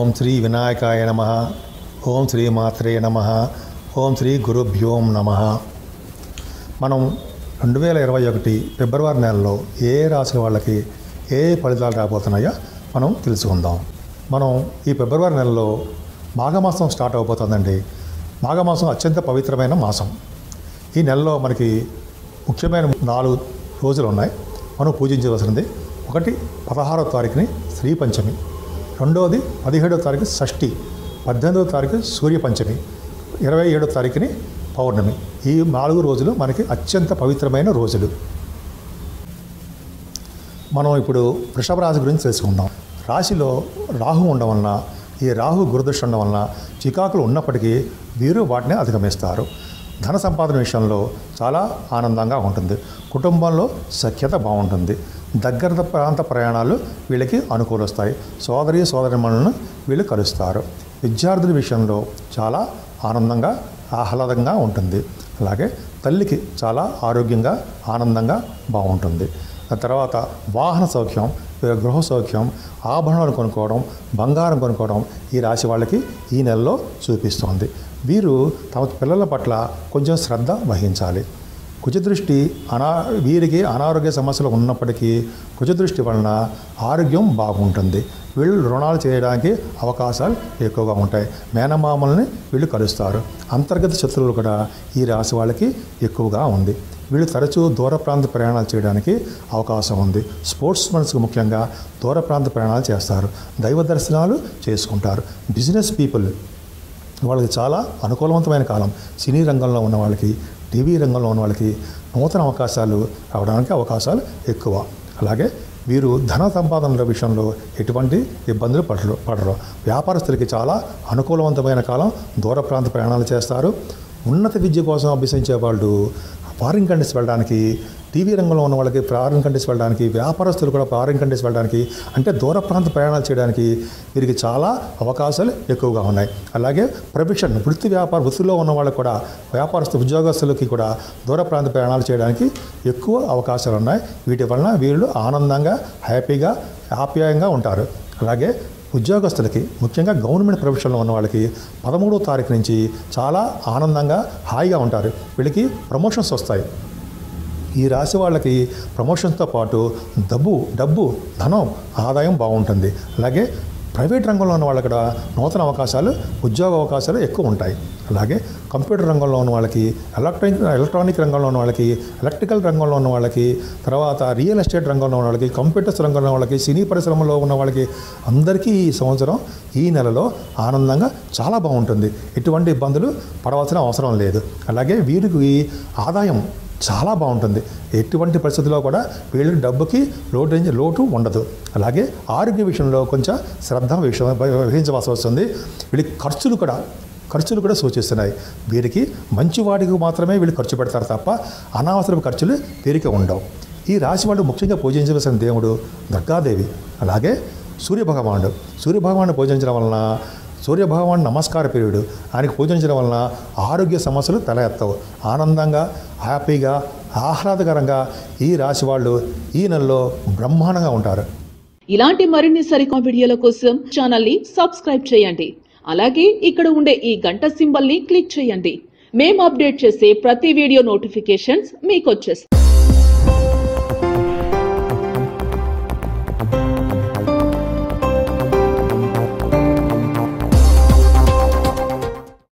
ఓం శ్రీ వినాయకాయ నమ ఓం శ్రీ మాత్రే నమ ఓం శ్రీ గురుభ్యోం నమ మనం రెండు వేల ఇరవై ఒకటి ఫిబ్రవరి నెలలో ఏ రాశి వాళ్ళకి ఏ ఫలితాలు రాబోతున్నాయో మనం తెలుసుకుందాం మనం ఈ ఫిబ్రవరి నెలలో మాఘమాసం స్టార్ట్ అవబోతుందండి మాఘమాసం అత్యంత పవిత్రమైన మాసం ఈ నెలలో మనకి ముఖ్యమైన నాలుగు రోజులు ఉన్నాయి మనం పూజించవలసింది ఒకటి పదహారవ తారీఖుని శ్రీ పంచమి రెండవది పదిహేడవ తారీఖు షష్ఠి పద్దెనిమిదవ తారీఖు సూర్య పంచమి ఇరవై ఏడవ తారీఖుని పౌర్ణమి ఈ నాలుగు రోజులు మనకి అత్యంత పవిత్రమైన రోజులు మనం ఇప్పుడు వృషభ రాశి గురించి తెలుసుకుందాం రాశిలో రాహు ఉండడం వలన ఈ రాహు గురుదృష్టి ఉండడం వలన చికాకులు ఉన్నప్పటికీ వీరు వాటిని అధిగమిస్తారు ధన సంపాదన విషయంలో చాలా ఆనందంగా ఉంటుంది కుటుంబంలో సఖ్యత బాగుంటుంది దగ్గర ప్రాంత ప్రయాణాలు వీళ్ళకి అనుకూలిస్తాయి సోదరి సోదరిమణులను వీళ్ళు కలుస్తారు విద్యార్థుల విషయంలో చాలా ఆనందంగా ఆహ్లాదంగా ఉంటుంది అలాగే తల్లికి చాలా ఆరోగ్యంగా ఆనందంగా బాగుంటుంది ఆ తర్వాత వాహన సౌఖ్యం గృహ సౌఖ్యం ఆభరణాలు కొనుక్కోవడం బంగారం కొనుక్కోవడం ఈ రాశి వాళ్ళకి ఈ నెలలో చూపిస్తోంది వీరు తమ పిల్లల పట్ల కొంచెం శ్రద్ధ వహించాలి కుజదృష్టి అనా వీరికి అనారోగ్య సమస్యలు ఉన్నప్పటికీ కుజదృష్టి వలన ఆరోగ్యం బాగుంటుంది వీళ్ళు రుణాలు చేయడానికి అవకాశాలు ఎక్కువగా ఉంటాయి మేనమామల్ని వీళ్ళు కలుస్తారు అంతర్గత శత్రువులు కూడా ఈ రాశి వాళ్ళకి ఎక్కువగా ఉంది వీళ్ళు తరచూ దూర ప్రాంత ప్రయాణాలు చేయడానికి అవకాశం ఉంది స్పోర్ట్స్ మన్స్కి ముఖ్యంగా దూర ప్రాంత ప్రయాణాలు చేస్తారు దైవ దర్శనాలు చేసుకుంటారు బిజినెస్ పీపుల్ వాళ్ళకి చాలా అనుకూలవంతమైన కాలం సినీ రంగంలో ఉన్న వాళ్ళకి టీవీ రంగంలో ఉన్న వాళ్ళకి నూతన అవకాశాలు రావడానికి అవకాశాలు ఎక్కువ అలాగే వీరు ధన సంపాదనల విషయంలో ఎటువంటి ఇబ్బందులు పడరు పడరు వ్యాపారస్తులకి చాలా అనుకూలవంతమైన కాలం దూర ప్రాంత ప్రయాణాలు చేస్తారు ఉన్నత విద్య కోసం అభ్యసించే వాళ్ళు ఫారిన్ కంట్రీస్ వెళ్ళడానికి టీవీ రంగంలో ఉన్న వాళ్ళకి ఫారిన్ కంట్రీస్ వెళ్ళడానికి వ్యాపారస్తులు కూడా ఫారిన్ కంట్రీస్ వెళ్ళడానికి అంటే దూర ప్రాంత ప్రయాణాలు చేయడానికి వీరికి చాలా అవకాశాలు ఎక్కువగా ఉన్నాయి అలాగే ప్రొఫెషన్ వృత్తి వ్యాపార వృత్తిలో ఉన్న వాళ్ళకి కూడా వ్యాపారస్తు ఉద్యోగస్తులకి కూడా దూర ప్రాంత ప్రయాణాలు చేయడానికి ఎక్కువ అవకాశాలు ఉన్నాయి వీటి వలన వీళ్ళు ఆనందంగా హ్యాపీగా ఆప్యాయంగా ఉంటారు అలాగే ఉద్యోగస్తులకి ముఖ్యంగా గవర్నమెంట్ ప్రొఫెషన్లో ఉన్న వాళ్ళకి పదమూడో తారీఖు నుంచి చాలా ఆనందంగా హాయిగా ఉంటారు వీళ్ళకి ప్రమోషన్స్ వస్తాయి ఈ రాశి వాళ్ళకి ప్రమోషన్స్తో పాటు డబ్బు డబ్బు ధనం ఆదాయం బాగుంటుంది అలాగే ప్రైవేట్ రంగంలో ఉన్న వాళ్ళకి కూడా నూతన అవకాశాలు ఉద్యోగ అవకాశాలు ఎక్కువ ఉంటాయి అలాగే కంప్యూటర్ రంగంలో ఉన్న వాళ్ళకి ఎలక్ట్రానిక్ ఎలక్ట్రానిక్ రంగంలో ఉన్న వాళ్ళకి ఎలక్ట్రికల్ రంగంలో ఉన్న వాళ్ళకి తర్వాత రియల్ ఎస్టేట్ రంగంలో ఉన్న వాళ్ళకి కంప్యూటర్స్ రంగంలో ఉన్న వాళ్ళకి సినీ పరిశ్రమలో ఉన్న వాళ్ళకి అందరికీ ఈ సంవత్సరం ఈ నెలలో ఆనందంగా చాలా బాగుంటుంది ఎటువంటి ఇబ్బందులు పడవలసిన అవసరం లేదు అలాగే వీరికి ఆదాయం చాలా బాగుంటుంది ఎటువంటి పరిస్థితుల్లో కూడా వీళ్ళకి డబ్బుకి లోటు లోటు ఉండదు అలాగే ఆరోగ్య విషయంలో కొంచెం శ్రద్ధ విషయం వహించవలసి వస్తుంది వీళ్ళకి ఖర్చులు కూడా ఖర్చులు కూడా సూచిస్తున్నాయి వీరికి మంచి వాటికి మాత్రమే వీళ్ళు ఖర్చు పెడతారు తప్ప అనవసరపు ఖర్చులు వీరికి ఉండవు ఈ రాశి వాళ్ళు ముఖ్యంగా పూజించవలసిన దేవుడు దుర్గాదేవి అలాగే సూర్యభగవానుడు సూర్యభగవాను పూజించడం వలన సూర్యభగవాన్ నమస్కార ప్రియుడు ఆయనకు పూజించడం వలన ఆరోగ్య సమస్యలు తల ఎత్తవు ఆనందంగా హ్యాపీగా ఆహ్లాదకరంగా ఈ రాశి వాళ్ళు ఈ నెలలో బ్రహ్మాండంగా ఉంటారు ఇలాంటి మరిన్ని సరికొత్త వీడియోల కోసం ఛానల్ ని సబ్స్క్రైబ్ చేయండి అలాగే ఇక్కడ ఉండే ఈ గంట సింబల్ ని క్లిక్ చేయండి మేము అప్డేట్ చేసే ప్రతి వీడియో నోటిఫికేషన్స్ మీకు వచ్చేస్తాయి